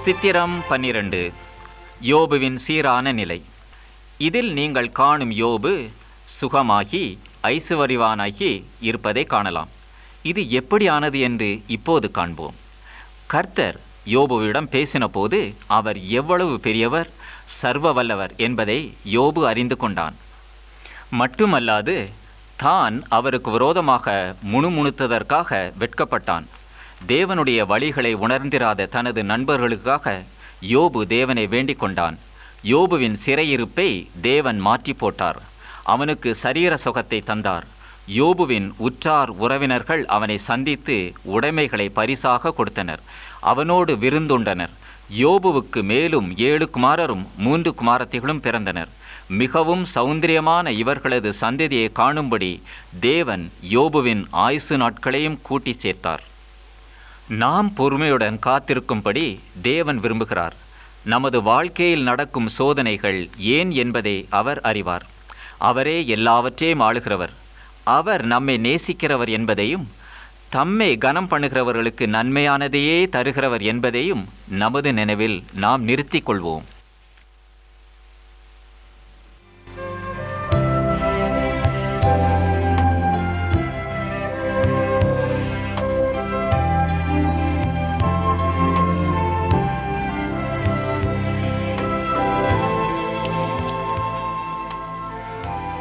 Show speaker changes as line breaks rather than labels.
சித்திரம் பன்னிரண்டு யோபுவின் சீரான நிலை இதில் நீங்கள் காணும் யோபு சுகமாகி ஐசுவரிவானாகி இருப்பதை காணலாம் இது எப்படியானது என்று இப்போது காண்போம் கர்த்தர் யோபுவிடம் பேசினபோது அவர் எவ்வளவு பெரியவர் சர்வ வல்லவர் என்பதை யோபு அறிந்து கொண்டான் மட்டுமல்லாது தான் அவருக்கு விரோதமாக முணுமுணுத்ததற்காக வெட்கப்பட்டான் தேவனுடைய வழிகளை உணர்ந்திராத தனது நண்பர்களுக்காக யோபு தேவனை வேண்டிக் கொண்டான் யோபுவின் சிறையிருப்பை தேவன் மாற்றி போட்டார் அவனுக்கு சரீர சுகத்தை தந்தார் யோபுவின் உற்றார் உறவினர்கள் அவனை சந்தித்து உடைமைகளை பரிசாக கொடுத்தனர் அவனோடு விருந்துண்டனர் யோபுவுக்கு மேலும் ஏழு குமாரரும் மூன்று குமாரத்திகளும் பிறந்தனர் மிகவும் சௌந்தரியமான இவர்களது சந்ததியை காணும்படி தேவன் யோபுவின் ஆயுசு நாட்களையும் கூட்டிச் சேர்த்தார் நாம் பொறுமையுடன் காத்திருக்கும்படி தேவன் விரும்புகிறார் நமது வாழ்க்கையில் நடக்கும் சோதனைகள் ஏன் என்பதை அவர் அறிவார் அவரே எல்லாவற்றையும் ஆளுகிறவர் அவர் நம்மை நேசிக்கிறவர் என்பதையும் தம்மை கனம் பண்ணுகிறவர்களுக்கு நன்மையானதையே தருகிறவர் என்பதையும் நமது நினைவில் நாம் நிறுத்திக் கொள்வோம்